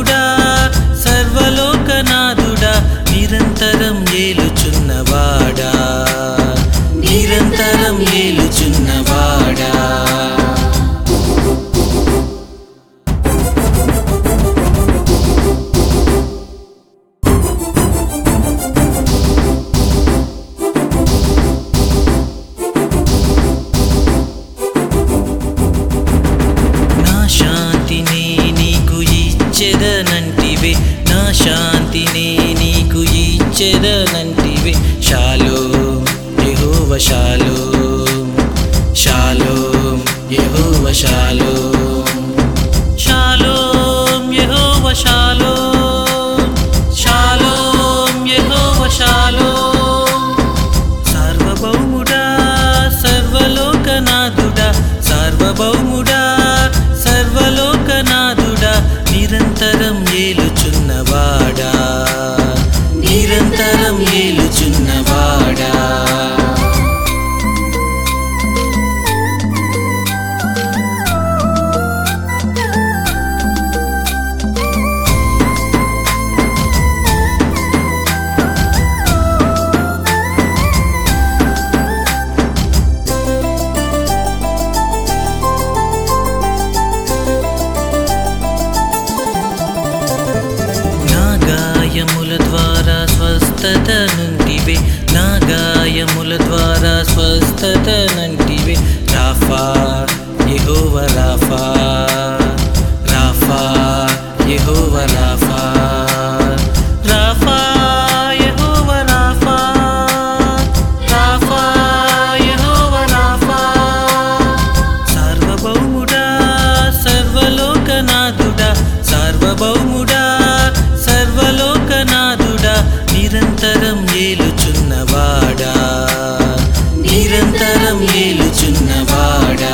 సర్వభౌముడా సర్వలోకనాథుడా నిరంతరం ఏలుచున్నవాడా నిరంతరం ఏలుచున్నవాడా నా శాంతిని నీకు ఇచ్చెదనంటివే నా శాంతిని నీకు ఇచ్చెదనంటివే Shalom Jehovah Shalom Shalom Jehovah Shalom Shalom Jehovah Shalom Shalom Jehovah Shalom సార్వభౌముడా సర్వలోకనాథుడా సార్వభౌముడా సర్వలోకనాథుడా నిరంతరం ఏలుచున్నవాడా నిరంతరం ఏలుచున్నవాడా నా గాయముల ద్వారా స్వస్థత నుండివే నా గాయముల ద్వారా స్వస్థత నుండివే Rapha Jehovah Rapha Rapha Jehovah Rapha Rapha Jehovah Rapha Rapha Jehovah Rapha సార్వభౌముడా సర్వలోకనాథుడా సార్వభౌముడా సర్వలోకనాథుడా నిరంతరం ఏలుచున్నవాడా నిరంతరం ఏలుచున్నవాడా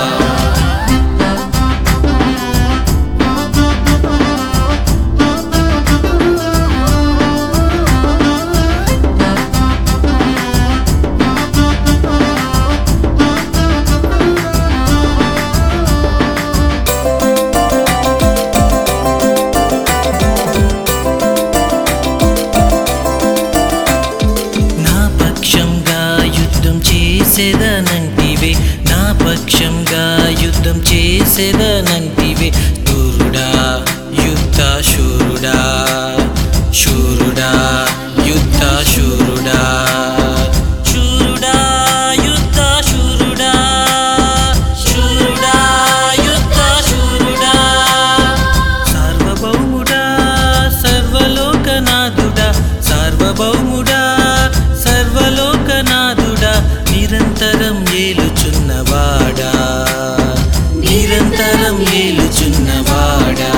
నా పక్షంగా యుద్ధం చేసేదనంటివే నా పక్షంగా యుద్ధం చేసేదనంటివే శూరుడా యుద్ధ శూరుడా శూరుడా యుద్ధ శూరుడా శూరుడా యుద్ధ శూరుడా శూరుడా యుద్ధ శూరుడా సార్వభౌముడా సర్వలోకనాథుడా సార్వభౌముడా సర్వలోకనాథుడా నిరంతరం ఏలుచున్నవాడా నిరంతరం ఏలుచున్నవాడా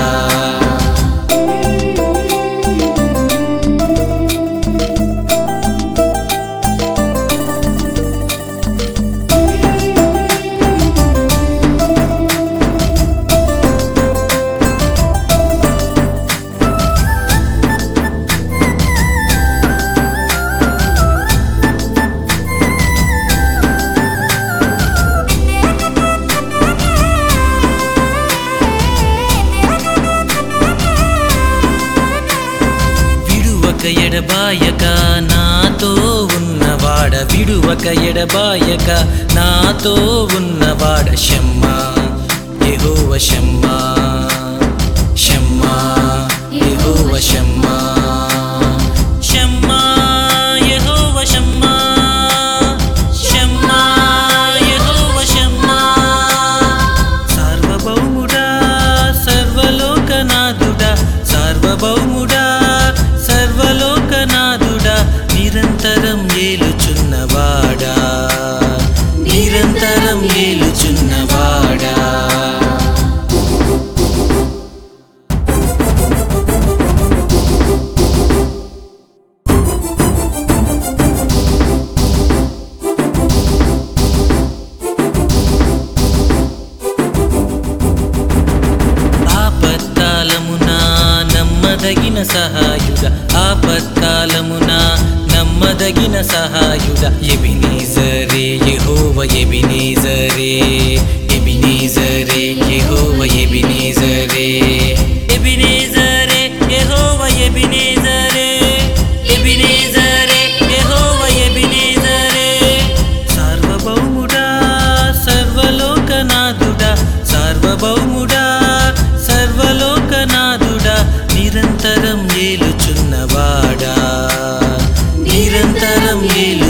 విడువక ఎడబాయక నాతో ఉన్నవాడ విడువక ఎడబాయక నాతో ఉన్నవాడ షమ్మా యెహోవ షమ్మా షమ్మా యెహోవ షమ్మా షమ్మా యెహోవ షమ్మా షమ్మా యెహోవ షమ్మా సార్వభౌముడా సర్వలోకనాథుడా సార్వభౌముడా సర్వలోకనాథుడా నిరంతరం ఏలుచున్నవాడా నిరంతరం ఏలుచున్నవాడా ఆపత్కాలమున నమ్మదగిన సహాయుడ ఆపత్కాలమున నమ్మదగిన సహాయుడ ఎబినీజరే యెహోవ ఎబినీజరే ఎబినీజరే యెహోవ ఎబినీజరే ఎబినీజరే ఏలు